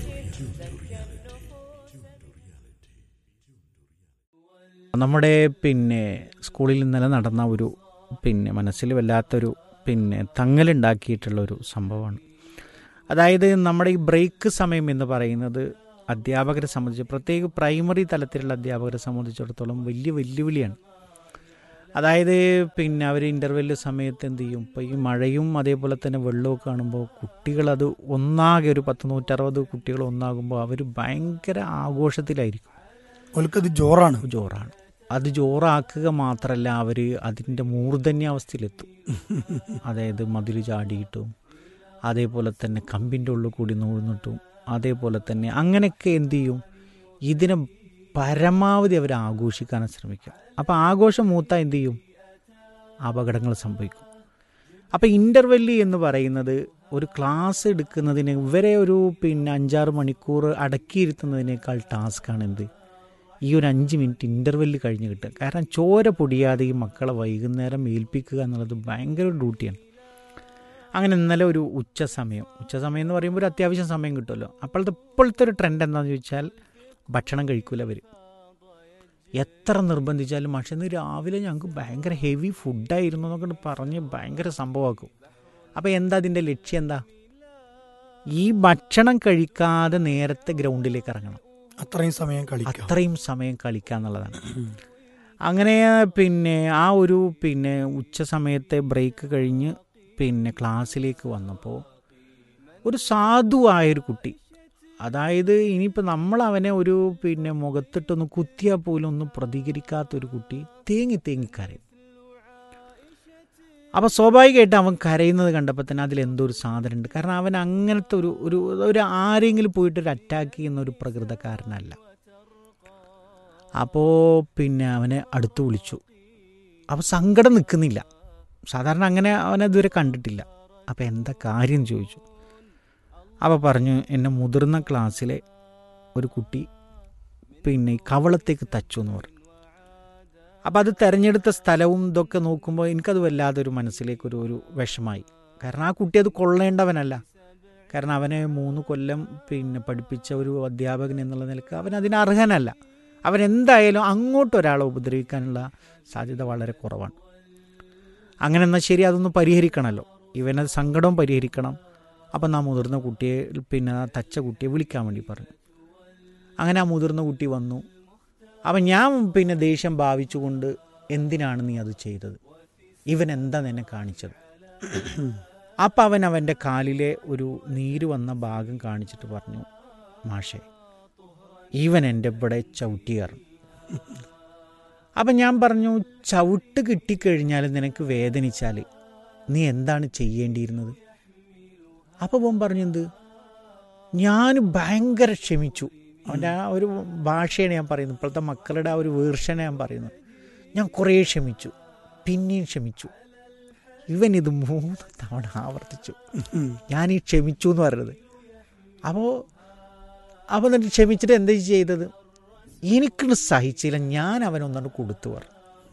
നമ്മുടെ പിന്നെ സ്കൂളിൽ ഇന്നലെ നടന്ന ഒരു പിന്നെ മനസ്സിൽ വല്ലാത്തൊരു പിന്നെ തങ്ങലുണ്ടാക്കിയിട്ടുള്ള ഒരു സംഭവമാണ് അതായത് നമ്മുടെ ഈ ബ്രേക്ക് സമയം എന്ന് പറയുന്നത് അധ്യാപകരെ സംബന്ധിച്ച് പ്രത്യേക പ്രൈമറി തലത്തിലുള്ള അധ്യാപകരെ സംബന്ധിച്ചിടത്തോളം വലിയ വെല്ലുവിളിയാണ് അതായത് പിന്നെ അവർ ഇൻ്റർവെല്ല് സമയത്ത് എന്ത് ചെയ്യും ഇപ്പോൾ ഈ മഴയും അതേപോലെ തന്നെ വെള്ളമൊക്കെ കാണുമ്പോൾ കുട്ടികളത് ഒന്നാകെ ഒരു പത്ത് നൂറ്ററുപത് കുട്ടികൾ ഒന്നാകുമ്പോൾ അവർ ഭയങ്കര ആഘോഷത്തിലായിരിക്കും ഓൽക്കത് ജോറാണ് ജോറാണ് അത് ജോറാക്കുക മാത്രമല്ല അവർ അതിൻ്റെ മൂർധന്യാവസ്ഥയിലെത്തും അതായത് മതിൽ ചാടിയിട്ടും അതേപോലെ തന്നെ കമ്പിൻ്റെ ഉള്ളിൽ കൂടി നൂഴ്ന്നിട്ടും അതേപോലെ തന്നെ അങ്ങനെയൊക്കെ എന്ത് ചെയ്യും ഇതിനെ പരമാവധി അവർ ആഘോഷിക്കാൻ ശ്രമിക്കും അപ്പോൾ ആഘോഷം മൂത്ത എന്ത് ചെയ്യും അപകടങ്ങൾ സംഭവിക്കും അപ്പോൾ ഇൻ്റർവെല്ലി എന്ന് പറയുന്നത് ഒരു ക്ലാസ് എടുക്കുന്നതിന് ഇവരെ ഒരു പിന്നെ അഞ്ചാറ് മണിക്കൂർ അടക്കിയിരുത്തുന്നതിനേക്കാൾ ടാസ്ക്കാണ് എന്ത് ഈ ഒരു അഞ്ച് മിനിറ്റ് ഇൻ്റർവെല്ല് കഴിഞ്ഞ് കിട്ടുക കാരണം ചോര പൊടിയാതെ ഈ മക്കളെ വൈകുന്നേരം ഏൽപ്പിക്കുക എന്നുള്ളത് ഭയങ്കര ഒരു ഡ്യൂട്ടിയാണ് അങ്ങനെ ഇന്നലെ ഒരു ഉച്ച സമയം ഉച്ച സമയം എന്ന് പറയുമ്പോൾ ഒരു അത്യാവശ്യം സമയം കിട്ടുമല്ലോ അപ്പോഴത്തെ ഇപ്പോഴത്തെ ഒരു ട്രെൻഡ് എന്താണെന്ന് ചോദിച്ചാൽ ഭക്ഷണം കഴിക്കൂല അവർ എത്ര നിർബന്ധിച്ചാലും പക്ഷേ ഇന്ന് രാവിലെ ഞങ്ങൾക്ക് ഭയങ്കര ഹെവി ഫുഡായിരുന്നു എന്നൊക്കെ പറഞ്ഞ് ഭയങ്കര സംഭവമാക്കും അപ്പോൾ എന്താ അതിൻ്റെ ലക്ഷ്യം എന്താ ഈ ഭക്ഷണം കഴിക്കാതെ നേരത്തെ ഗ്രൗണ്ടിലേക്ക് ഇറങ്ങണം അത്രയും സമയം കളിക്കാം അത്രയും സമയം കളിക്കുക എന്നുള്ളതാണ് അങ്ങനെ പിന്നെ ആ ഒരു പിന്നെ ഉച്ച സമയത്തെ ബ്രേക്ക് കഴിഞ്ഞ് പിന്നെ ക്ലാസ്സിലേക്ക് വന്നപ്പോൾ ഒരു സാധുവായൊരു കുട്ടി അതായത് ഇനിയിപ്പോൾ നമ്മൾ അവനെ ഒരു പിന്നെ മുഖത്തിട്ടൊന്ന് കുത്തിയാൽ പോലും ഒന്നും പ്രതികരിക്കാത്തൊരു കുട്ടി തേങ്ങി തേങ്ങി കരയും അപ്പോൾ സ്വാഭാവികമായിട്ട് അവൻ കരയുന്നത് കണ്ടപ്പോൾ തന്നെ അതിലെന്തോ ഒരു സാധനമുണ്ട് കാരണം അവൻ അങ്ങനത്തെ ഒരു ഒരു ഒരു ആരെങ്കിലും പോയിട്ട് ഒരു അറ്റാക്ക് ചെയ്യുന്ന ഒരു പ്രകൃതക്കാരനല്ല അപ്പോൾ പിന്നെ അവനെ അടുത്ത് വിളിച്ചു അപ്പോൾ സങ്കടം നിൽക്കുന്നില്ല സാധാരണ അങ്ങനെ അവനെ ഇതുവരെ കണ്ടിട്ടില്ല അപ്പോൾ എന്താ കാര്യം ചോദിച്ചു അപ്പോൾ പറഞ്ഞു എന്നെ മുതിർന്ന ക്ലാസ്സിലെ ഒരു കുട്ടി പിന്നെ ഈ കവളത്തേക്ക് തച്ചു എന്ന് പറഞ്ഞു അപ്പോൾ അത് തിരഞ്ഞെടുത്ത സ്ഥലവും ഇതൊക്കെ നോക്കുമ്പോൾ എനിക്കത് വല്ലാതൊരു മനസ്സിലേക്കൊരു ഒരു വിഷമായി കാരണം ആ കുട്ടി അത് കൊള്ളേണ്ടവനല്ല കാരണം അവനെ മൂന്ന് കൊല്ലം പിന്നെ പഠിപ്പിച്ച ഒരു അധ്യാപകൻ എന്നുള്ള നിലക്ക് അവൻ അതിന് അർഹനല്ല അവൻ എന്തായാലും അങ്ങോട്ട് ഒരാളെ ഉപദ്രവിക്കാനുള്ള സാധ്യത വളരെ കുറവാണ് അങ്ങനെ എന്നാൽ ശരി അതൊന്ന് പരിഹരിക്കണമല്ലോ ഇവനത് സങ്കടവും പരിഹരിക്കണം അപ്പം ആ മുതിർന്ന കുട്ടിയെ പിന്നെ ആ തച്ച കുട്ടിയെ വിളിക്കാൻ വേണ്ടി പറഞ്ഞു അങ്ങനെ ആ മുതിർന്ന കുട്ടി വന്നു അപ്പം ഞാൻ പിന്നെ ദേഷ്യം ഭാവിച്ചുകൊണ്ട് എന്തിനാണ് നീ അത് ചെയ്തത് ഇവൻ എന്താ നിന്നെ കാണിച്ചത് അപ്പം അവൻ അവൻ്റെ കാലിലെ ഒരു നീര് വന്ന ഭാഗം കാണിച്ചിട്ട് പറഞ്ഞു മാഷേ ഇവൻ എൻ്റെ ഇവിടെ ചവിട്ടിയാറും അപ്പം ഞാൻ പറഞ്ഞു ചവിട്ട് കിട്ടിക്കഴിഞ്ഞാൽ നിനക്ക് വേദനിച്ചാൽ നീ എന്താണ് ചെയ്യേണ്ടിയിരുന്നത് അപ്പോൾ അവൻ പറഞ്ഞെന്ത് ഞാൻ ഭയങ്കര ക്ഷമിച്ചു അവൻ്റെ ആ ഒരു ഭാഷയാണ് ഞാൻ പറയുന്നത് ഇപ്പോഴത്തെ മക്കളുടെ ആ ഒരു വേർഷനെ ഞാൻ പറയുന്നത് ഞാൻ കുറേ ക്ഷമിച്ചു പിന്നെയും ക്ഷമിച്ചു ഇവൻ ഇത് മൂന്ന് തവണ ആവർത്തിച്ചു ഞാൻ ഈ ക്ഷമിച്ചു എന്ന് പറയുന്നത് അപ്പോൾ അപ്പോൾ എന്നിട്ട് ക്ഷമിച്ചിട്ട് എന്താ ചെയ്തത് എനിക്കിത് സഹിച്ചില്ല ഞാൻ അവനൊന്നുകൊണ്ട് കൊടുത്തു പറഞ്ഞു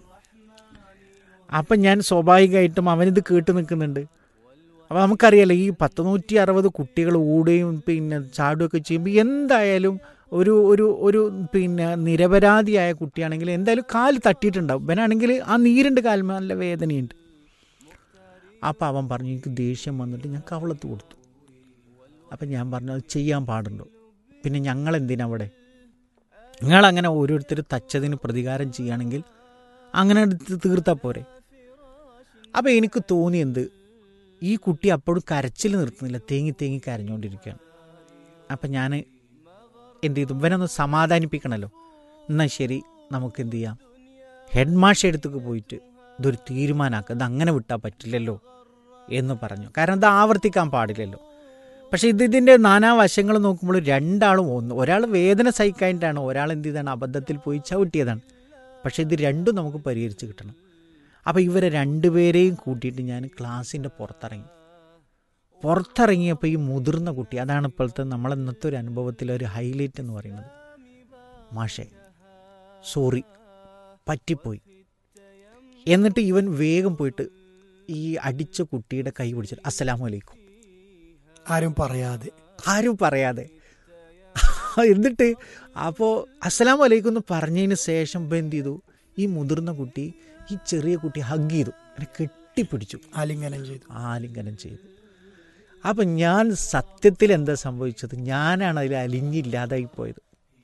അപ്പം ഞാൻ സ്വാഭാവികമായിട്ടും അവനിത് കേട്ട് നിൽക്കുന്നുണ്ട് അപ്പോൾ നമുക്കറിയാലോ ഈ പത്ത് നൂറ്റി അറുപത് കുട്ടികൾ ഓടുകയും പിന്നെ ചാടുകയൊക്കെ ചെയ്യുമ്പോൾ എന്തായാലും ഒരു ഒരു ഒരു പിന്നെ നിരപരാധിയായ കുട്ടിയാണെങ്കിൽ എന്തായാലും കാല് തട്ടിയിട്ടുണ്ടാവും ഇവനാണെങ്കിൽ ആ നീരുണ്ട് കാലിന് നല്ല വേദനയുണ്ട് അപ്പോൾ അവൻ പറഞ്ഞു എനിക്ക് ദേഷ്യം വന്നിട്ട് ഞാൻ കവളത്ത് കൊടുത്തു അപ്പം ഞാൻ പറഞ്ഞു അത് ചെയ്യാൻ പാടുണ്ടോ പിന്നെ ഞങ്ങൾ എന്തിനാ അവിടെ നിങ്ങളങ്ങനെ ഓരോരുത്തർ തച്ചതിന് പ്രതികാരം ചെയ്യുകയാണെങ്കിൽ അങ്ങനെ എടുത്ത് തീർത്താൽ പോരെ അപ്പോൾ എനിക്ക് തോന്നി എന്ത് ഈ കുട്ടി അപ്പോഴും കരച്ചിൽ നിർത്തുന്നില്ല തേങ്ങി തേങ്ങി കരഞ്ഞുകൊണ്ടിരിക്കുകയാണ് അപ്പം ഞാൻ എന്ത് ചെയ്തു ഇവനൊന്ന് സമാധാനിപ്പിക്കണമല്ലോ എന്നാൽ ശരി നമുക്ക് എന്ത് ചെയ്യാം ഹെഡ് മാഷ് അടുത്തേക്ക് പോയിട്ട് ഇതൊരു തീരുമാനമാക്കുക ഇത് അങ്ങനെ വിട്ടാൽ പറ്റില്ലല്ലോ എന്ന് പറഞ്ഞു കാരണം ഇത് ആവർത്തിക്കാൻ പാടില്ലല്ലോ പക്ഷേ ഇത് ഇതിൻ്റെ നാനാവശങ്ങൾ നോക്കുമ്പോൾ രണ്ടാളും ഒന്ന് ഒരാൾ വേദന സഹിക്കാനായിട്ടാണ് ഒരാൾ എന്ത് ചെയ്താണ് അബദ്ധത്തിൽ പോയി ചവിട്ടിയതാണ് പക്ഷേ ഇത് രണ്ടും നമുക്ക് പരിഹരിച്ച് കിട്ടണം അപ്പോൾ ഇവരെ രണ്ടുപേരെയും കൂട്ടിയിട്ട് ഞാൻ ക്ലാസ്സിൻ്റെ പുറത്തിറങ്ങി പുറത്തിറങ്ങിയപ്പോൾ ഈ മുതിർന്ന കുട്ടി അതാണ് ഇപ്പോഴത്തെ നമ്മൾ ഇന്നത്തെ ഒരു അനുഭവത്തിലെ ഒരു ഹൈലൈറ്റ് എന്ന് പറയുന്നത് മാഷേ സോറി പറ്റിപ്പോയി എന്നിട്ട് ഇവൻ വേഗം പോയിട്ട് ഈ അടിച്ച കുട്ടിയുടെ കൈ പിടിച്ചിട്ട് അസ്സലാമു അലൈക്കും ആരും പറയാതെ ആരും പറയാതെ എന്നിട്ട് അപ്പോൾ അസ്സലാമു അലൈക്കും എന്ന് പറഞ്ഞതിന് ശേഷം ഇപ്പം എന്ത് ചെയ്തു ഈ മുതിർന്ന കുട്ടി ഈ ചെറിയ കുട്ടി ഹഗ് ചെയ്തു എന്നെ കെട്ടിപ്പിടിച്ചു ആലിംഗനം ചെയ്തു ആലിംഗനം ചെയ്തു അപ്പം ഞാൻ സത്യത്തിൽ എന്താ സംഭവിച്ചത് ഞാനാണ് അതിൽ അലിഞ്ഞില്ലാതായി പോയത്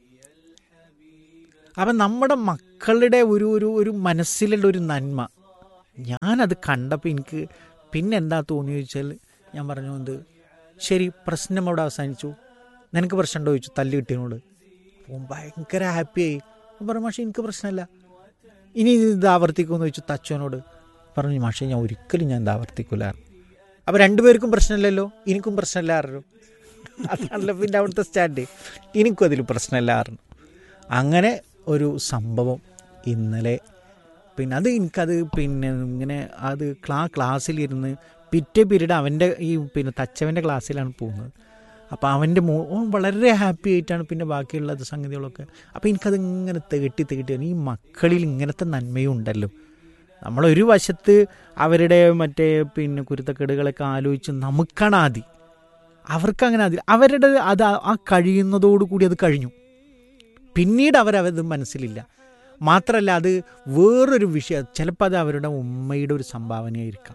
അപ്പം നമ്മുടെ മക്കളുടെ ഒരു ഒരു ഒരു മനസ്സിലുള്ള ഒരു നന്മ ഞാനത് കണ്ടപ്പോൾ എനിക്ക് പിന്നെ എന്താ തോന്നി ചോദിച്ചാൽ ഞാൻ പറഞ്ഞു എന്ത് ശരി പ്രശ്നം അവിടെ അവസാനിച്ചു നിനക്ക് പ്രശ്നമുണ്ടോ ചോദിച്ചു തല്ലി കിട്ടിയതിനോട് അപ്പം ഭയങ്കര ഹാപ്പിയായി ഞാൻ പറഞ്ഞു മാഷെ എനിക്ക് പ്രശ്നമില്ല ഇനി ഇത് ആവർത്തിക്കുമെന്ന് ചോദിച്ചു തച്ചോനോട് പറഞ്ഞു മാഷെ ഞാൻ ഒരിക്കലും ഞാൻ ഇത് ആവർത്തിക്കില്ല അപ്പോൾ രണ്ടുപേർക്കും പ്രശ്നമില്ലല്ലോ എനിക്കും പ്രശ്നമില്ലാറല്ലോ അതാണല്ലോ പിന്നെ അവിടുത്തെ സ്റ്റാൻഡ് എനിക്കും അതിൽ പ്രശ്നമില്ലാറുണ്ട് അങ്ങനെ ഒരു സംഭവം ഇന്നലെ പിന്നെ അത് എനിക്കത് പിന്നെ ഇങ്ങനെ അത് ക്ലാ ക്ലാസ്സിലിരുന്ന് പിറ്റേ പീരീഡ് അവൻ്റെ ഈ പിന്നെ തച്ചവൻ്റെ ക്ലാസ്സിലാണ് പോകുന്നത് അപ്പോൾ അവൻ്റെ മോ ഓൻ വളരെ ഹാപ്പി ആയിട്ടാണ് പിന്നെ ബാക്കിയുള്ള സംഗതികളൊക്കെ അപ്പോൾ എനിക്കത് ഇങ്ങനെ തികട്ടി തികട്ടി ഈ മക്കളിൽ ഇങ്ങനത്തെ നന്മയും ഉണ്ടല്ലോ നമ്മളൊരു വശത്ത് അവരുടെ മറ്റേ പിന്നെ കുരുത്തക്കേടുകളൊക്കെ ആലോചിച്ച് നമുക്കാണ് ആദി അവർക്കങ്ങനെ ആദ്യം അവരുടെ അത് ആ കഴിയുന്നതോടുകൂടി അത് കഴിഞ്ഞു പിന്നീട് അവരത് മനസ്സിലില്ല മാത്രമല്ല അത് വേറൊരു വിഷയം ചിലപ്പോൾ അത് അവരുടെ ഉമ്മയുടെ ഒരു സംഭാവനയായിരിക്കാം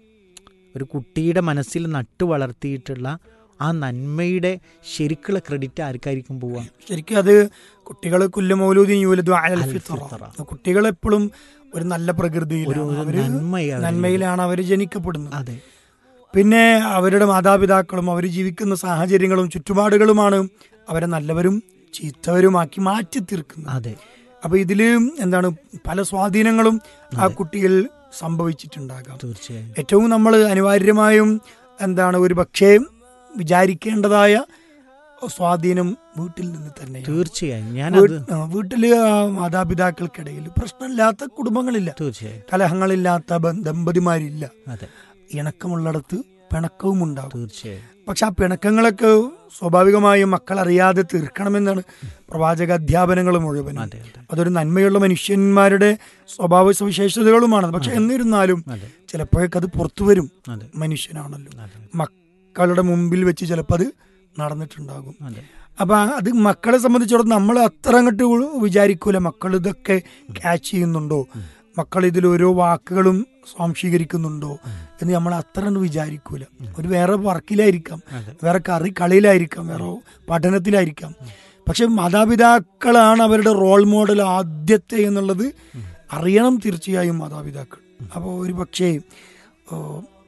ഒരു കുട്ടിയുടെ മനസ്സിൽ നട്ടു വളർത്തിയിട്ടുള്ള ആ നന്മയുടെ ശരിക്കുള്ള ക്രെഡിറ്റ് ആർക്കായിരിക്കും പോവുക ശരിക്കും അത് കുട്ടികൾ കുല്ലുമൗലൂദീൻ യൂലദു അലൽ അൽ ഫിത്ര. ഫിത്ര. കുട്ടികൾ എപ്പോഴും ഒരു നല്ല ഒരു പ്രകൃതിയിലാണ് ഒരു അവര് നന്മയാണ് നന്മയിലാണ് അവർ ജനിക്കപ്പെടുന്നത് അതെ പിന്നെ അവരുടെ മാതാപിതാക്കളും അവർ ജീവിക്കുന്ന സാഹചര്യങ്ങളും ചുറ്റുപാടുകളുമാണ് അവരെ നല്ലവരും ചീത്തവരുമാക്കി മാറ്റി തീർക്കുന്നത് അതെ അപ്പൊ ഇതില് എന്താണ് പല സ്വാധീനങ്ങളും ആ കുട്ടിയിൽ സംഭവിച്ചിട്ടുണ്ടാകാം തീർച്ചയായും ഏറ്റവും നമ്മൾ അനിവാര്യമായും എന്താണ് ഒരു പക്ഷേ വിചാരിക്കേണ്ടതായ സ്വാധീനം വീട്ടിൽ നിന്ന് തന്നെയാണ് തീർച്ചയായും ഞാനത് വീ- ആ, വീട്ടില് ആ, മാതാപിതാക്കൾക്കിടയിൽ പ്രശ്നമില്ലാത്ത കുടുംബങ്ങളില്ല തീർച്ചയായും കലഹങ്ങളില്ലാത്ത ബ- ദമ്പതിമാരില്ല അതെ ഇണക്കമുള്ളിടത്ത് പിണക്കവും ഉണ്ടാകും തീർച്ചയായും പക്ഷെ ആ പിണക്കങ്ങളൊക്കെ സ്വാഭാവികമായും മക്കൾ അറിയാതെ തീർക്കണമെന്നാണ് പ്രവാചക അധ്യാപനങ്ങൾ മുഴുവൻ അതെ അതെ അതൊരു നന്മയുള്ള മനുഷ്യന്മാരുടെ സ്വഭാവ സവിശേഷതകളുമാണ് പക്ഷെ എന്നിരുന്നാലും അതെ ചിലപ്പോഴൊക്കെ അത് പുറത്തു വരും അതെ മനുഷ്യനാണല്ലോ അതെ മക്കളുടെ മുമ്പിൽ വെച്ച് ചിലപ്പോൾ അത് നടന്നിട്ടുണ്ടാകും അതെ അപ്പൊ അത് മക്കളെ സംബന്ധിച്ചിടത്തോളം നമ്മൾ അത്ര അങ്ങോട്ട് വിചാരിക്കൂല മക്കൾ ഇതൊക്കെ ക്യാച്ച് ചെയ്യുന്നുണ്ടോ മക്കൾ ഇതിൽ ഓരോ വാക്കുകളും സ്വാംശീകരിക്കുന്നുണ്ടോ എന്ന് നമ്മൾ അത്ര അങ്ങട് വിചാരിക്കൂല ഒരു വേറെ വർക്കിലായിരിക്കാം അതെ. വേറെ കറി കളിയിലായിരിക്കാം വേറെ പഠനത്തിലായിരിക്കാം പക്ഷെ മാതാപിതാക്കളാണ് അവരുടെ റോൾ മോഡൽ ആദ്യത്തെ എന്നുള്ളത് അറിയണം തീർച്ചയായും മാതാപിതാക്കൾ അപ്പോൾ ഒരു പക്ഷേ ഓ,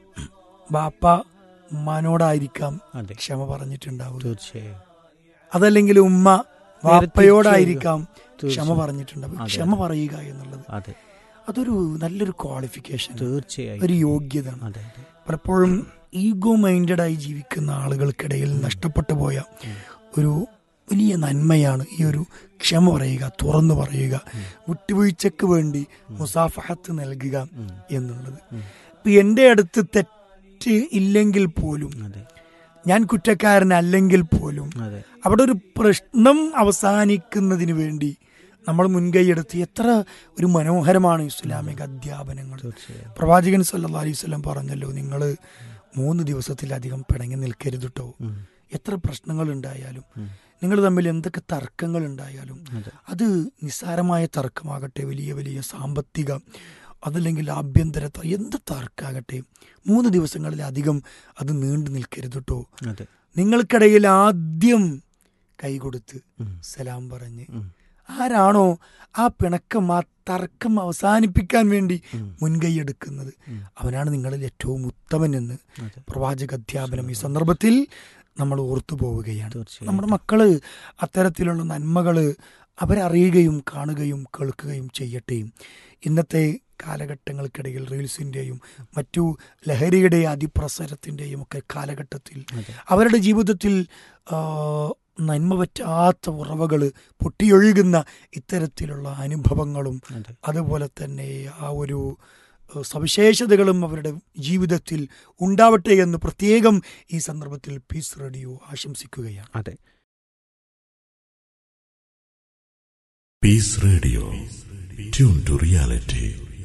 ബാപ്പ ഉമ്മാനോടായിരിക്കാം അതെ ക്ഷമ പറഞ്ഞിട്ടുണ്ടാവുക തീർച്ചയായും അതല്ലെങ്കിൽ ഉമ്മ വാപ്പയോടായിരിക്കാം ക്ഷമ തീർച്ചയായും. പറഞ്ഞിട്ടുണ്ട് അപ്പൊ അതെ. ക്ഷമ പറയുക എന്നുള്ളത് അതെ അതൊരു നല്ലൊരു ക്വാളിഫിക്കേഷൻ തീർച്ചയായും ഒരു യോഗ്യതയാണ് അതെ അതെ പലപ്പോഴും ഈഗോ മൈൻഡഡ് ആയി ജീവിക്കുന്ന ആളുകൾക്കിടയിൽ നഷ്ടപ്പെട്ടു പോയ ഒരു വലിയ നന്മയാണ് ഈ ഒരു ക്ഷമ പറയുക തുറന്നു പറയുക വിട്ടുവീഴ്ചക്ക് വേണ്ടി മുസാഫഹത്ത് നൽകുക എന്നുള്ളത് ഇപ്പൊ എൻ്റെ അടുത്ത് തെറ്റ് ഇല്ലെങ്കിൽ പോലും അതെ ഞാൻ കുറ്റക്കാരനല്ലെങ്കിൽ പോലും അതെ അവിടെ ഒരു പ്രശ്നം അവസാനിക്കുന്നതിന് വേണ്ടി നമ്മൾ മുൻകൈയെടുത്ത് എത്ര ഒരു മനോഹരമാണ് ഇസ്ലാമിക അധ്യാപനങ്ങൾ തീർച്ചയായും പ്രവാചകൻ സല്ലല്ലാഹു അലൈഹി വസല്ലം പറഞ്ഞല്ലോ നിങ്ങൾ മൂന്ന് ദിവസത്തിലധികം പിണങ്ങി നിൽക്കരുത് കേട്ടോ ഉം. എത്ര പ്രശ്നങ്ങൾ ഉണ്ടായാലും ഉം. നിങ്ങൾ തമ്മിൽ എന്തൊക്കെ തർക്കങ്ങൾ ഉണ്ടായാലും അതെ അത് നിസ്സാരമായ തർക്കമാകട്ടെ വലിയ വലിയ സാമ്പത്തിക അതല്ലെങ്കിൽ ആഭ്യന്തര ത- എന്ത് തർക്കാകട്ടെ മൂന്ന് ദിവസങ്ങളിലധികം അത് നീണ്ടു നിൽക്കരുത് കേട്ടോ അതെ നിങ്ങൾക്കിടയിൽ ആദ്യം കൈകൊടുത്ത് ഉം. സലാം പറഞ്ഞ് ഉം. ആരാണോ ആ പിണക്കം ആ തർക്കം അവസാനിപ്പിക്കാൻ വേണ്ടി ഉം. മുൻകൈയെടുക്കുന്നത് ഉം. അവനാണ് നിങ്ങളിൽ ഏറ്റവും ഉത്തമൻ എന്ന് അതെ പ്രവാചക അധ്യാപനം ഈ സന്ദർഭത്തിൽ നമ്മൾ ഓർത്തു പോവുകയാണ് തീർച്ചയായും നമ്മുടെ മക്കള് അത്തരത്തിലുള്ള നന്മകള് അവരറിയുകയും കാണുകയും കേൾക്കുകയും ചെയ്യട്ടെ ഇന്നത്തെ കാലഘട്ടങ്ങൾക്കിടയിൽ റീൽസിൻ്റെയും മറ്റു ലഹരിയുടെ അതിപ്രസരത്തിൻ്റെയും ഒക്കെ കാലഘട്ടത്തിൽ അതെ അവരുടെ ജീവിതത്തിൽ ആ, നന്മ പറ്റാത്ത ഉറവകൾ പൊട്ടിയൊഴുകുന്ന ഇത്തരത്തിലുള്ള അനുഭവങ്ങളും അതെ അതുപോലെ തന്നെ ആ ഒരു ഏഹ്, സവിശേഷതകളും അവരുടെ ജീവിതത്തിൽ ഉണ്ടാവട്ടെ എന്ന് പ്രത്യേകം ഈ സന്ദർഭത്തിൽ പീസ് റേഡിയോ ആശംസിക്കുകയാണ് അതെ Peace Radio. Tune to reality.